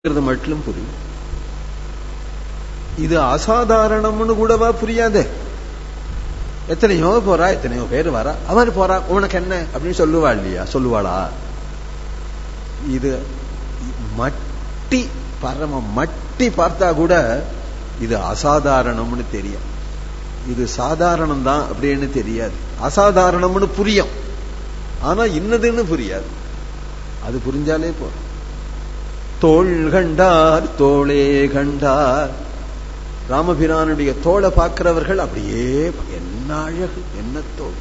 இருக்கிறது மட்டும் புரியும் இது அசாதாரணம்னு கூடவா புரியாதே எத்தனையோ போறா எத்தனையோ பேர் வரா அவர் போறா உனக்கு என்ன அப்படின்னு சொல்லுவா இல்லையா சொல்லுவாளா இது மட்டி பரம மட்டி பார்த்தா கூட இது அசாதாரணம்னு தெரியும் இது சாதாரணம் தான் அப்படின்னு தெரியாது அசாதாரணம்னு புரியும் ஆனா இன்னதுன்னு புரியாது அது புரிஞ்சாலே போதும் தோள் கண்டார் தோளே கண்டார் ராமபிரானுடைய தோளை பார்க்கிறவர்கள் அப்படியே என்ன அழகு என்ன தோல்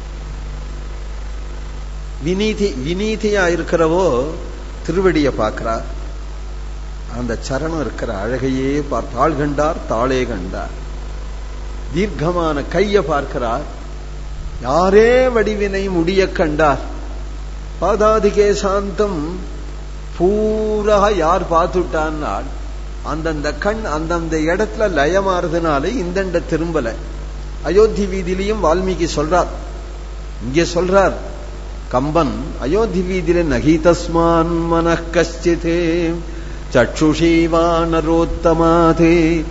விநீதி விநீதியா இருக்கிறவோ திருவடிய பார்க்கிறார் அந்த சரணம் இருக்கிற அழகையே பார் தாள் கண்டார் தாளே கண்டார் தீர்க்கமான கைய பார்க்கிறார் யாரே வடிவினை முடிய கண்டார் பாதாதிகே சாந்தம் பூரா யார் பார்த்துட்டான்னால் அந்தந்த கண் அந்தந்த இடத்துல லயமாறதுனால இந்தண்ட திரும்பல அயோத்தி வீதியிலையும் வால்மீகி சொல்றார் இங்கே சொல்றார் கம்பன் அயோத்தி வீதியில நகீதஸ்மான் மன கஷ்டிதே சக்ஷுஷீவா நரோத்தமாதே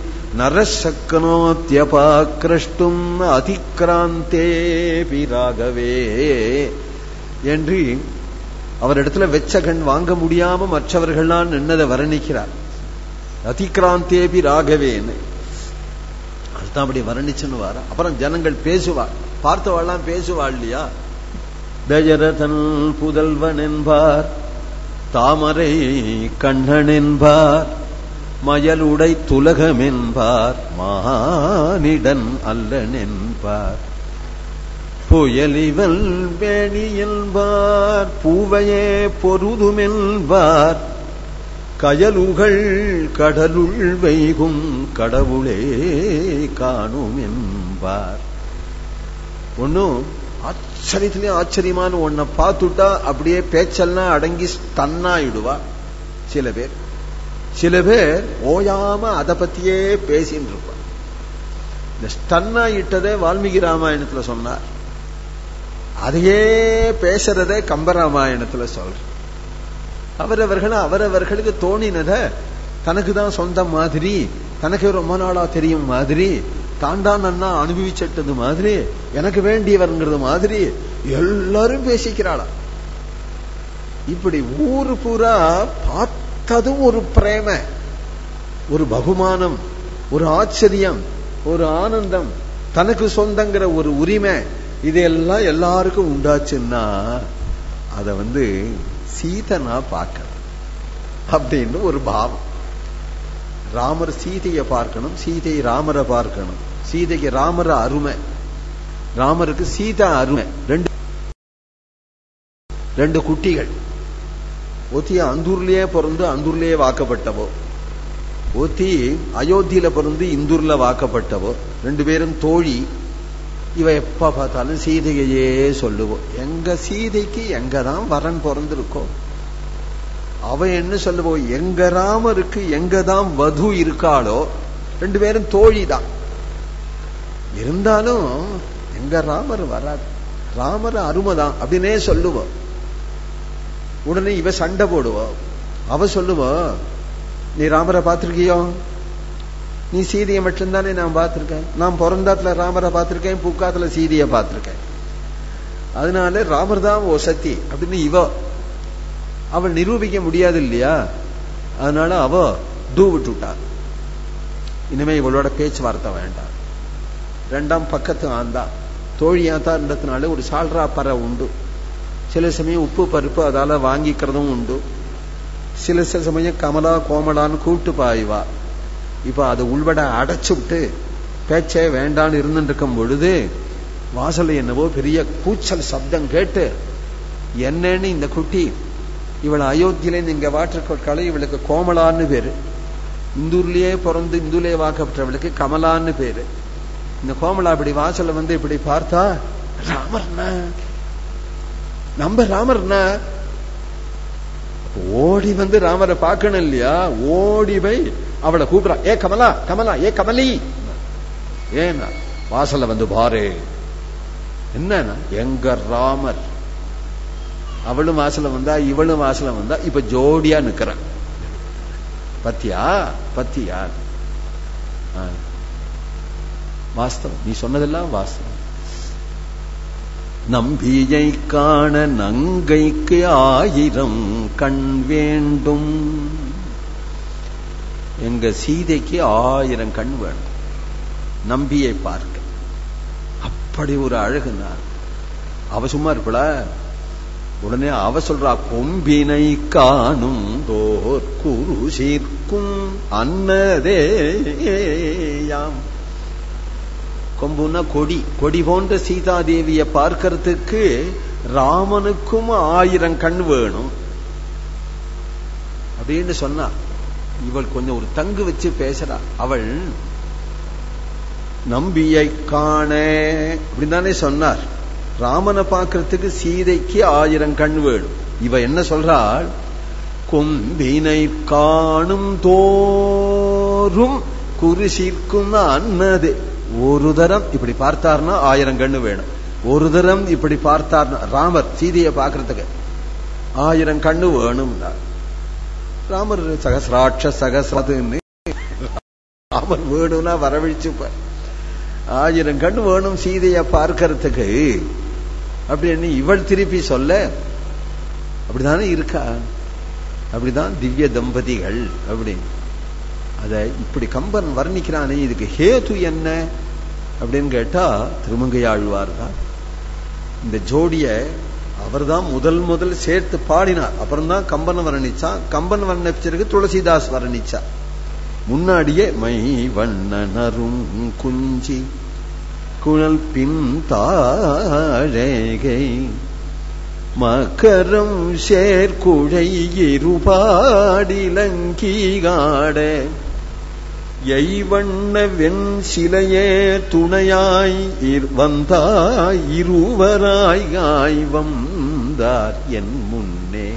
நரசக்கனோத்தியபாக்கிரஷ்டும் அதிக்ராந்தே பிராகவே என்று அவரிடத்துல வெச்ச கண் வாங்க முடியாம மற்றவர்கள்லாம் நின்னதை வர்ணிக்கிறார் அதிக்ராந்தேபி ராகவேன்னு அதுதான் அப்படி வர்ணிச்சுன்னு வார அப்புறம் ஜனங்கள் பேசுவார் பார்த்தவாள்லாம் பேசுவாள் இல்லையா தஜரதன் புதல்வன் என்பார் தாமரை கண்ணன் என்பார் மயலுடை துலகம் என்பார் மானிடன் அல்லன் என்பார் புயலிவல் வேணி என்பார் பூவையே பொருதுமென்பார் கயலுகள் கடலுள் வைகும் கடவுளே காணும் என்பார் ஒன்னும் ஆச்சரியத்திலே ஆச்சரியமான ஒன்ன பார்த்துட்டா அப்படியே பேச்செல்லாம் அடங்கி ஸ்டன்னாயிடுவா சில பேர் சில பேர் ஓயாம அதை பத்தியே பேசின்னு இருப்பா இந்த ஸ்டன்னாயிட்டதே வால்மீகி ராமாயணத்துல சொன்னார் அதையே பேசுறதே கம்பராமாயணத்துல சொல்ற அவரவர்கள் அவரவர்களுக்கு தோணினத தனக்கு தான் சொந்தம் மாதிரி தனக்கு ரொம்ப நாளா தெரியும் மாதிரி தாண்டா நன்னா அனுபவிச்சிட்டது மாதிரி எனக்கு வேண்டியவர்ங்கிறது மாதிரி எல்லாரும் பேசிக்கிறாளா இப்படி ஊரு பூரா பார்த்ததும் ஒரு பிரேம ஒரு பகுமானம் ஒரு ஆச்சரியம் ஒரு ஆனந்தம் தனக்கு சொந்தங்கிற ஒரு உரிமை இதெல்லாம் எல்லாருக்கும் உண்டாச்சுன்னா அத வந்து சீதனா பார்க்கணும் அப்படின்னு ஒரு பாவம் ராமர் சீதையை பார்க்கணும் சீதை ராமரை பார்க்கணும் சீதைக்கு ராமர அருமை ராமருக்கு சீதா அருமை ரெண்டு ரெண்டு குட்டிகள் ஒத்தி அந்தூர்லயே பிறந்து அந்தூர்லயே வாக்கப்பட்டவோ ஒத்தி அயோத்தியில பிறந்து இந்தூர்ல வாக்கப்பட்டவோ ரெண்டு பேரும் தோழி இவ எப்ப பார்த்தாலும் சீதையையே சொல்லுவோம் எங்க சீதைக்கு எங்கதான் வரன் பிறந்திருக்கோ அவ என்ன சொல்லுவோம் எங்க ராமருக்கு எங்கதான் வது இருக்காளோ ரெண்டு பேரும் தோழி தான் இருந்தாலும் எங்க ராமர் வராது ராமர் அருமைதான் அப்படின்னே சொல்லுவோம் உடனே இவ சண்டை போடுவோம் அவ சொல்லுவோம் நீ ராமரை பார்த்திருக்கியோ நீ சீதையை மட்டும்தானே நான் பார்த்திருக்கேன் நான் பிறந்தாத்துல ராமரை பார்த்திருக்கேன் பூக்காத்துல சீதையை பார்த்திருக்கேன் அதனால ராமர் தான் ஓ சத்தி அப்படின்னு இவ அவள் நிரூபிக்க முடியாது இல்லையா அதனால அவ தூ விட்டுட்டா இனிமே இவளோட பேச்சுவார்த்தை வேண்டாம் ரெண்டாம் பக்கத்து ஆந்தா தோழியாத்தான்றதுனால ஒரு சால்ரா பறை உண்டு சில சமயம் உப்பு பருப்பு அதால வாங்கிக்கிறதும் உண்டு சில சில சமயம் கமலா கோமலான்னு கூட்டு பாய்வா இப்ப அதை உள்வட அடைச்சு விட்டு பேச்சே வேண்டான்னு இருந்துட்டு இருக்கும் பொழுது வாசல்ல என்னவோ பெரிய கூச்சல் சப்தம் கேட்டு என்னன்னு இந்த குட்டி இவளை அயோத்தியிலேருந்து இங்க வாட்டிருக்கலை இவளுக்கு கோமலான்னு பேரு இந்தூர்லயே பிறந்து இந்துலயே வாக்கப்பட்டவளுக்கு கமலான்னு பேரு இந்த கோமலா இப்படி வாசல்ல வந்து இப்படி பார்த்தா ராமர்னா நம்ம ராமர்னா ஓடி வந்து ராமரை பார்க்கணும் இல்லையா ஓடி போய் அவளை கூப்பிடா ஏ கமலா கமலா ஏ கமலி ஏன்னா வாசல்ல வந்து பாரு என்னன்னா எங்க ராமர் அவளும் வாசல வந்தா இவளும் வாசல வந்தா இப்ப ஜோடியா நிக்கிறான் பத்தியா பத்தியா ஆ. வாஸ்தவம் நீ சொன்னதெல்லாம் வாஸ்தவம் நம்பியை காண நங்கைக்கு ஆயிரம் கண் வேண்டும் எங்க சீதைக்கு ஆயிரம் கண் வேணும் நம்பியை பார்க்க அப்படி ஒரு அழகு நான் அவ சும்மா இருப்பல உடனே அவ சொல்றா கொம்பினை காணும் தோர் குரு சீர்க்கும் அன்னதே யாம் கொம்புன்னா கொடி கொடி போன்ற சீதாதேவிய பார்க்கறதுக்கு ராமனுக்கும் ஆயிரம் கண் வேணும் அப்படின்னு சொன்னா இவள் கொஞ்சம் ஒரு தங்கு வச்சு பேசுறா அவள் நம்பியை காண அப்படிதானே சொன்னார் ராமனை பார்க்கறதுக்கு சீதைக்கு ஆயிரம் கண் வேணும் இவ என்ன சொல்றாள் கொம்பினை காணும் தோறும் குறிசிற்கும் அன்னது ஒரு தரம் இப்படி பார்த்தார்னா ஆயிரம் கண்ணு வேணும் ஒரு தரம் இப்படி பார்த்தார்னா ராமர் சீதையை பார்க்கறதுக்கு ஆயிரம் கண்ணு வேணும்னா ராமர் சகசிராட்ச சகசிரதுன்னு ராமர் வேணும்னா வரவழிச்சு ஆயிரம் கண்ணு வேணும் சீதையை பார்க்கறதுக்கு அப்படின்னு இவள் திருப்பி சொல்ல அப்படிதானே இருக்கா அப்படிதான் திவ்ய தம்பதிகள் அப்படின்னு அத இப்படி கம்பன் வர்ணிக்கிறானே இதுக்கு ஹேது என்ன அப்படின்னு கேட்டா திருமங்கையாழ்வார் தான் இந்த ஜோடிய அவர்தான் முதல் முதல் சேர்த்து பாடினார் அப்புறம் தான் கம்பன் வர்ணிச்சான் கம்பன் வர்ணிச்சிருக்கு துளசிதாஸ் வர்ணிச்சா முன்னாடியே மை வண்ணனரும் குஞ்சி குழல் பின் தாழகை மக்கரம் சேர்குழை இருபாடிலங்கீகாட எய்வண்ண வெண் சிலையே துணையாய் வந்தாய் இருவராய் வந்தார் என் முன்னே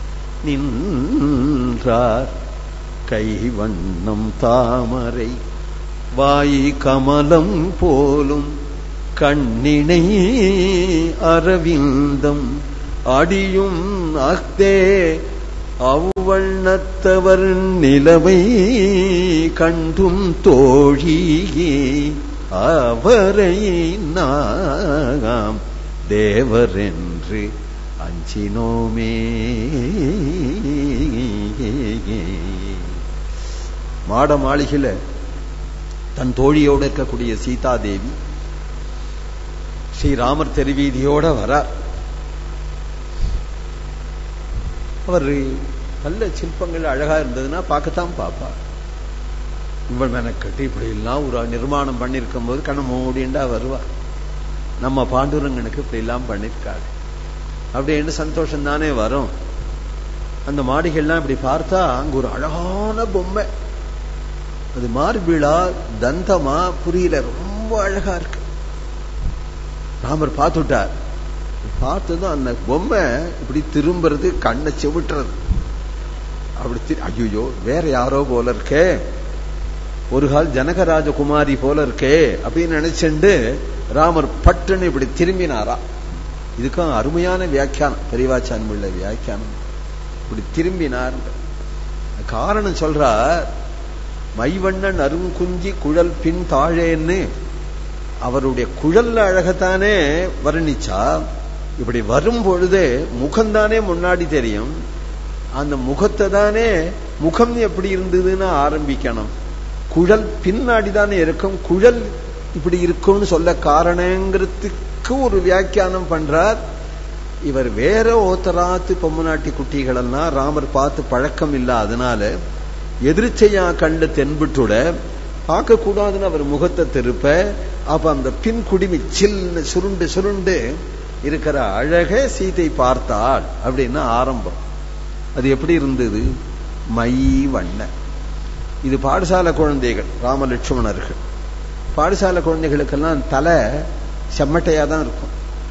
நின்றார் கைவண்ணம் தாமரை வாய் கமலம் போலும் கண்ணினை அரவிந்தம் அடியும் அக்தே அவ்வண்ணத்தவர் நிலவை கண்டும் தோழியே அவரை நாம் தேவரென்று அஞ்சினோமே மாட மாளிகையில தன் தோழியோட இருக்கக்கூடிய சீதாதேவி ஸ்ரீராமர் தெருவீதியோட வரார் அவர் நல்ல சிற்பங்கள் அழகா இருந்ததுன்னா பார்க்கத்தான் பார்ப்பா இவள் மெனக்கட்டு இப்படி எல்லாம் ஒரு நிர்மாணம் பண்ணிருக்கும் போது கண்ண மூடிண்டா வருவா நம்ம பாண்டுரங்கனுக்கு இப்படி எல்லாம் பண்ணிருக்காரு அப்படின்னு சந்தோஷம் தானே வரும் அந்த மாடிகள்லாம் இப்படி பார்த்தா அங்க ஒரு அழகான பொம்மை அது மார்பிளா தந்தமா புரியல ரொம்ப அழகா இருக்கு ராமர் பார்த்துட்டார் பார்த்ததும் அந்த பொம்மை இப்படி திரும்புறது கண்ணை செவிட்டுறது அப்படி ஐயோ வேற யாரோ போல இருக்கே ஒரு கால் ஜனகராஜகுமாரி போல இருக்கே அப்படின்னு நினைச்சுண்டு ராமர் பட்டுன்னு இப்படி திரும்பினாரா இதுக்கும் அருமையான வியாக்கியானம் பெரியவாச்சான் உள்ள வியாக்கியானம் இப்படி திரும்பினார் காரணம் சொல்றார் மைவண்ணன் அருங்குஞ்சி குழல் பின் தாழேன்னு அவருடைய குழல்ல அழகத்தானே வர்ணிச்சா இப்படி வரும் பொழுது முகம்தானே முன்னாடி தெரியும் அந்த முகத்தை தானே முகம் எப்படி இருந்ததுன்னு ஆரம்பிக்கணும் குழல் பின்னாடி தானே இருக்கும் குழல் இப்படி இருக்கும்னு சொல்ல காரணங்கிறதுக்கு ஒரு வியாக்கியானம் பண்றார் இவர் வேற ஓத்தராத்து பொம்மநாட்டி குட்டிகள் எல்லாம் ராமர் பார்த்து பழக்கம் இல்ல அதனால எதிர்ச்சையா கண்டு தென்பட்டுட பார்க்க கூடாதுன்னு அவர் முகத்தை திருப்ப அப்ப அந்த பின் குடிமி சில்னு சுருண்டு சுருண்டு இருக்கிற அழக சீதை பார்த்தாள் அப்படின்னு ஆரம்பம் அது எப்படி இருந்தது மை வண்ண இது பாடசாலை குழந்தைகள் ராமலட்சுமணர்கள் பாடசாலை குழந்தைகளுக்கெல்லாம் தலை செம்மட்டையா தான் இருக்கும்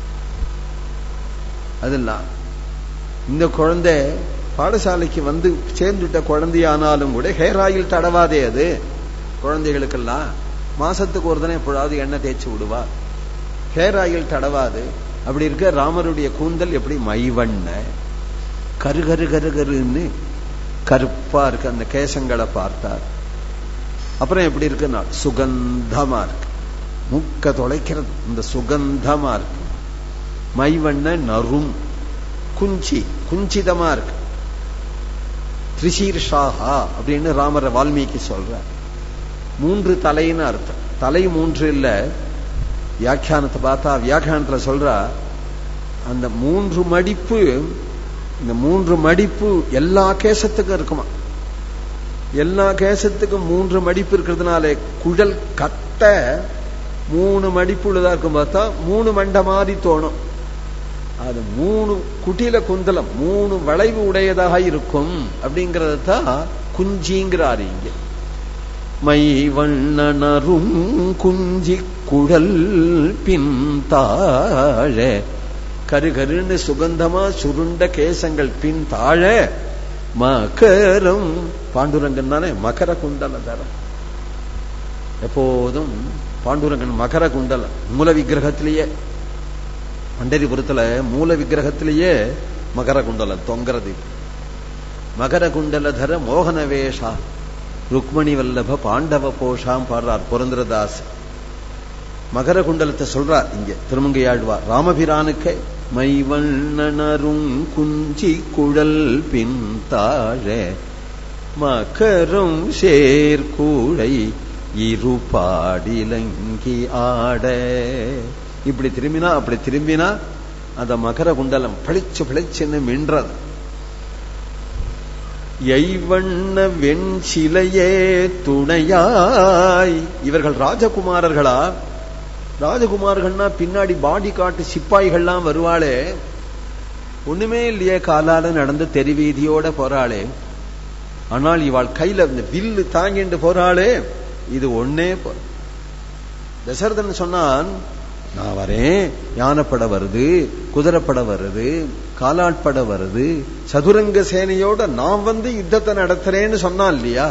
அதெல்லாம் இந்த குழந்தை பாடசாலைக்கு வந்து சேர்ந்துட்ட குழந்தையானாலும் கூட ஹேர் ஆயில் தடவாதே அது குழந்தைகளுக்கெல்லாம் மாசத்துக்கு ஒரு தினம் எப்பொழுதாவது எண்ணெய் தேய்ச்சி விடுவா ஹேர் ஆயில் தடவாது அப்படி இருக்க ராமருடைய கூந்தல் எப்படி மைவண்ண கரு கரு கரு கருன்னு கருப்பா இருக்கு அந்த கேசங்களை பார்த்தார் அப்புறம் எப்படி இருக்குன்னா சுகந்தமா இருக்கு மூக்க தொலைக்கிறது இந்த சுகந்தமா இருக்கு மைவண்ண நரும் குஞ்சி குஞ்சிதமா இருக்கு திரிசீர்ஷாகா அப்படின்னு ராமர வால்மீகி சொல்ற மூன்று தலைன்னு அர்த்தம் தலை மூன்று இல்ல வியாக்கியானத்தை பார்த்தா வியாக்கியானத்துல சொல்றா அந்த மூன்று மடிப்பு இந்த மூன்று மடிப்பு எல்லா கேசத்துக்கும் இருக்குமா எல்லா கேசத்துக்கும் மூன்று மடிப்பு இருக்கிறதுனால குழல் கட்ட மூணு மடிப்பு உள்ளதா இருக்கும் பார்த்தா மூணு மண்ட மாதிரி தோணும் அது மூணு குட்டில குந்தலம் மூணு வளைவு உடையதாக இருக்கும் அப்படிங்கறத தான் குஞ்சிங்கிறாரு இங்க மை வண்ணனரும் குஞ்சி குழல் பின்தாழ கருகருன்னு சுகந்தமா சுருண்ட கேசங்கள் பின் தாழ மகரம் பாண்டுரங்கன் தானே மகர குண்டல தரம் எப்போதும் பாண்டுரங்கன் மகர குண்டலம் மூல விக்கிரகத்திலேயே பண்டரிபுரத்துல மூல விக்கிரகத்திலேயே மகர குண்டலம் தொங்குறது மகர குண்டலதர மோகன வேஷா ருக்மணி வல்லப பாண்டவ போஷாம் பாடுறார் புரந்திரதாஸ் மகர குண்டலத்தை சொல்றார் இங்க திருமங்கையாழ்வார் ராமபிரானுக்கு மைவண்ணனரும் குஞ்சி குழல் பின் தாழ மகரம் சேர்கூழை இருபாடிலங்கி ஆட இப்படி திரும்பினா அப்படி திரும்பினா அந்த மகர குண்டலம் பளிச்சு பளிச்சுன்னு மின்றது எய்வண்ண வெண்சிலையே துணையாய் இவர்கள் ராஜகுமாரர்களா ராஜகுமார்கள்னா பின்னாடி பாடி காட்டு சிப்பாய்கள்லாம் வருவாளே ஒண்ணுமே இல்லையே காலால நடந்து தெருவீதியோட போறாளே ஆனால் இவாள் கையில இந்த வில்லு தாங்கிட்டு போறாளே இது ஒன்னே போற தசரதன் சொன்னான் நான் வரேன் யானைப்பட வருது குதிரைப்பட வருது காலாட்பட வருது சதுரங்க சேனையோட நான் வந்து யுத்தத்தை நடத்துறேன்னு சொன்னான் இல்லையா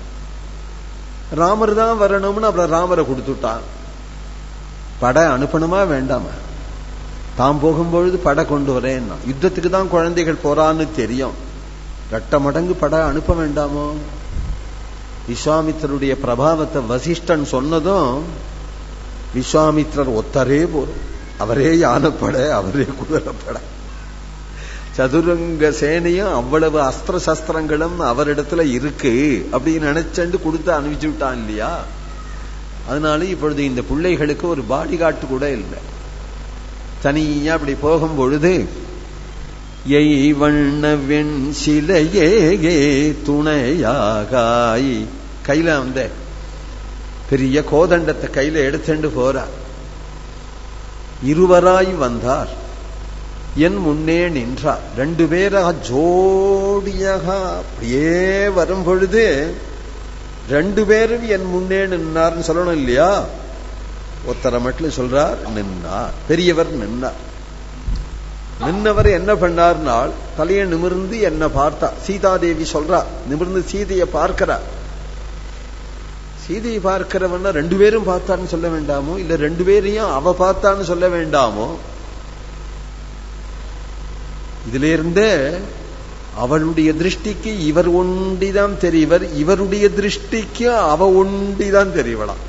ராமர் தான் வரணும்னு அப்புறம் ராமரை கொடுத்துட்டான் படை அனுப்பணுமா வேண்டாமா தாம் போகும்பொழுது படை கொண்டு வரேன்னா யுத்தத்துக்கு தான் குழந்தைகள் போறான்னு தெரியும் ரெட்ட மடங்கு படை அனுப்ப வேண்டாமோ விஸ்வாமித்தருடைய பிரபாவத்தை வசிஷ்டன் சொன்னதும் விஸ்வாமித்ரர் ஒத்தரே போறோம் அவரே யானைப்பட அவரே குதிரைப்பட சதுரங்க சேனையும் அவ்வளவு அஸ்திர சஸ்திரங்களும் அவரிடத்துல இருக்கு அப்படின்னு நினைச்சண்டு கொடுத்து அனுப்பிச்சு விட்டான் இல்லையா அதனால இப்பொழுது இந்த பிள்ளைகளுக்கு ஒரு பாடி காட்டு கூட இல்லை தனியா அப்படி போகும் பொழுது எய் வண்ண வெண் சிலையே துணையாகாய் கையில வந்த பெரிய கோதண்டத்தை கையில எடுத்துண்டு போறார் இருவராய் வந்தார் என் முன்னே நின்றார் ரெண்டு பேராக ஜோடியாக அப்படியே வரும் பொழுது ரெண்டு பேரும் என் முன்னே நின்னார்னு சொல்லணும் இல்லையா ஒத்தரை மட்டும் சொல்றார் நின்னார் பெரியவர் நின்னார் நின்னவர் என்ன பண்ணார்னால் தலையை நிமிர்ந்து என்ன பார்த்தா சீதாதேவி சொல்றா நிமிர்ந்து சீதையை பார்க்கிறா சீதையை பார்க்கிறவன்னா ரெண்டு பேரும் பார்த்தான்னு சொல்ல வேண்டாமோ இல்ல ரெண்டு பேரையும் அவ பார்த்தான்னு சொல்ல வேண்டாமோ இதுல இருந்தே அவளுடைய திருஷ்டிக்கு இவர் ஒண்டிதான் தெரியவர் இவருடைய திருஷ்டிக்கு அவ ஒண்டிதான் தெரியவலாம்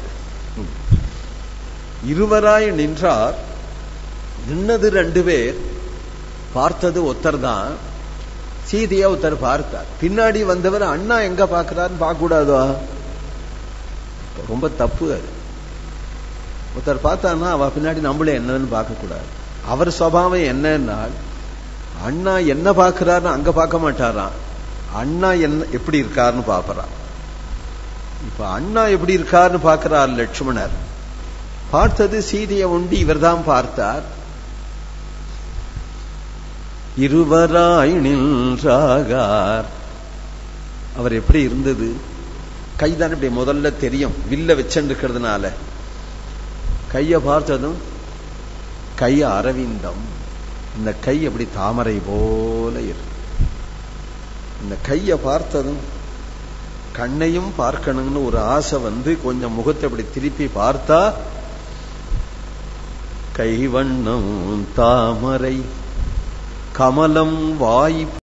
இருவராய் நின்றார் நின்னது ரெண்டு பேர் பார்த்தது ஒருத்தர் தான் சீதையா ஒருத்தர் பார்த்தார் பின்னாடி வந்தவர் அண்ணா எங்க பாக்குறாருன்னு பார்க்க கூடாதோ ரொம்ப தப்பு அது ஒருத்தர் பார்த்தான்னா அவ பின்னாடி நம்மள என்னன்னு பார்க்க கூடாது அவர் சுவாவம் என்னன்னா அண்ணா என்ன பார்க்கிறாருன்னு அங்க பார்க்க மாட்டாராம் அண்ணா என்ன எப்படி இருக்காருன்னு பாப்பறான் இப்ப அண்ணா எப்படி இருக்காருன்னு பார்க்கிறார் லட்சுமணர் பார்த்தது சீதையை உண்டு இவர்தான் பார்த்தார் இருவராய் நின்றாகார் அவர் எப்படி இருந்தது கைதான் இப்படி முதல்ல தெரியும் வில்ல வச்சுருக்கிறதுனால கைய பார்த்ததும் கை அரவிந்தம் இந்த கை அப்படி தாமரை போல இருக்கு இந்த கைய பார்த்ததும் கண்ணையும் பார்க்கணும்னு ஒரு ஆசை வந்து கொஞ்சம் முகத்தை அப்படி திருப்பி பார்த்தா கைவண்ணம் தாமரை கமலம் வாய்